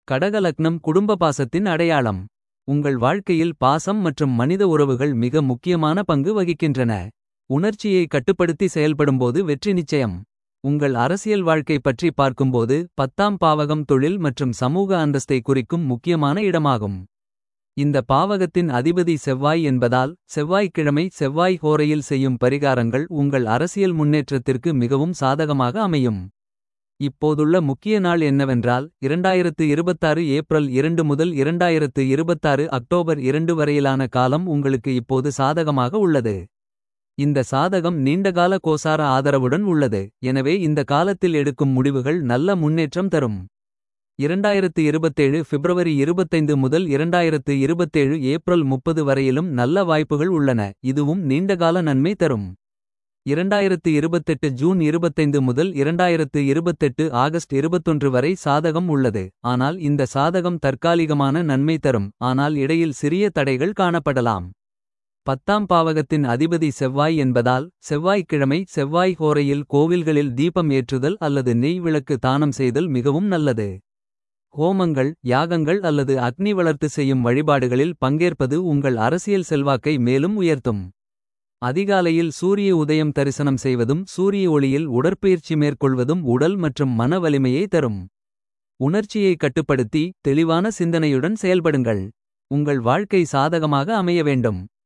கடகலக்னம் குடும்ப பாசத்தின் அடையாளம். உங்கள் வாழ்க்கையில் பாசம் மற்றும் மனித உறவுகள் மிக முக்கியமான பங்கு வகிக்கின்றன. உணர்ச்சியை கட்டுப்படுத்தி செயல்படும்போது வெற்றி நிச்சயம். உங்கள் அரசியல் வாழ்க்கை பற்றி பார்க்கும்போது பத்தாம் பாவகம் தொழில் மற்றும் சமூக அந்தஸ்தை குறிக்கும் முக்கியமான இடமாகும். இந்த பாவகத்தின் அதிபதி செவ்வாய் என்பதால் செவ்வாய்க்கிழமை செவ்வாய் ஹோரையில் செய்யும் பரிகாரங்கள் உங்கள் அரசியல் முன்னேற்றத்திற்கு மிகவும் சாதகமாக அமையும். இப்போதுள்ள முக்கிய நாள் என்னவென்றால் 2026 ஏப்ரல் 2 முதல் 2026 அக்டோபர் 2 வரையிலான காலம் உங்களுக்கு இப்போது சாதகமாக உள்ளது. இந்த சாதகம் நீண்டகால கோசார ஆதரவுடன் உள்ளது. எனவே இந்த காலத்தில் எடுக்கும் முடிவுகள் நல்ல முன்னேற்றம் தரும். 2027 பிப்ரவரி 25 முதல் 2027 ஏப்ரல் 30 வரையிலும் நல்ல வாய்ப்புகள் உள்ளன. இதுவும் நீண்டகால நன்மை தரும். 2028 ஜூன் 25 முதல் 2028 ஆகஸ்ட் 21 வரை சாதகம் உள்ளது. ஆனால் இந்த சாதகம் தற்காலிகமான நன்மை தரும். ஆனால் இடையில் சிறிய தடைகள் காணப்படலாம். பத்தாம் பாவகத்தின் அதிபதி செவ்வாய் என்பதால் செவ்வாய்க்கிழமை செவ்வாய் ஹோரையில் கோவில்களில் தீபம் ஏற்றுதல் அல்லது நெய் விளக்கு தானம் செய்தல் மிகவும் நல்லது. ஹோமங்கள் யாகங்கள் அல்லது அக்னி வளர்த்து செய்யும் வழிபாடுகளில் பங்கேற்பது உங்கள் அரசியல் செல்வாக்கை மேலும் உயர்த்தும். அதிகாலையில் சூரிய உதயம் தரிசனம் செய்வதும் சூரிய ஒளியில் உடற்பயிற்சி மேற்கொள்வதும் உடல் மற்றும் மன வலிமையை தரும். உணர்ச்சியை கட்டுப்படுத்தி தெளிவான சிந்தனையுடன் செயல்படுங்கள். உங்கள் வாழ்க்கை சாதகமாக அமைய வேண்டும்.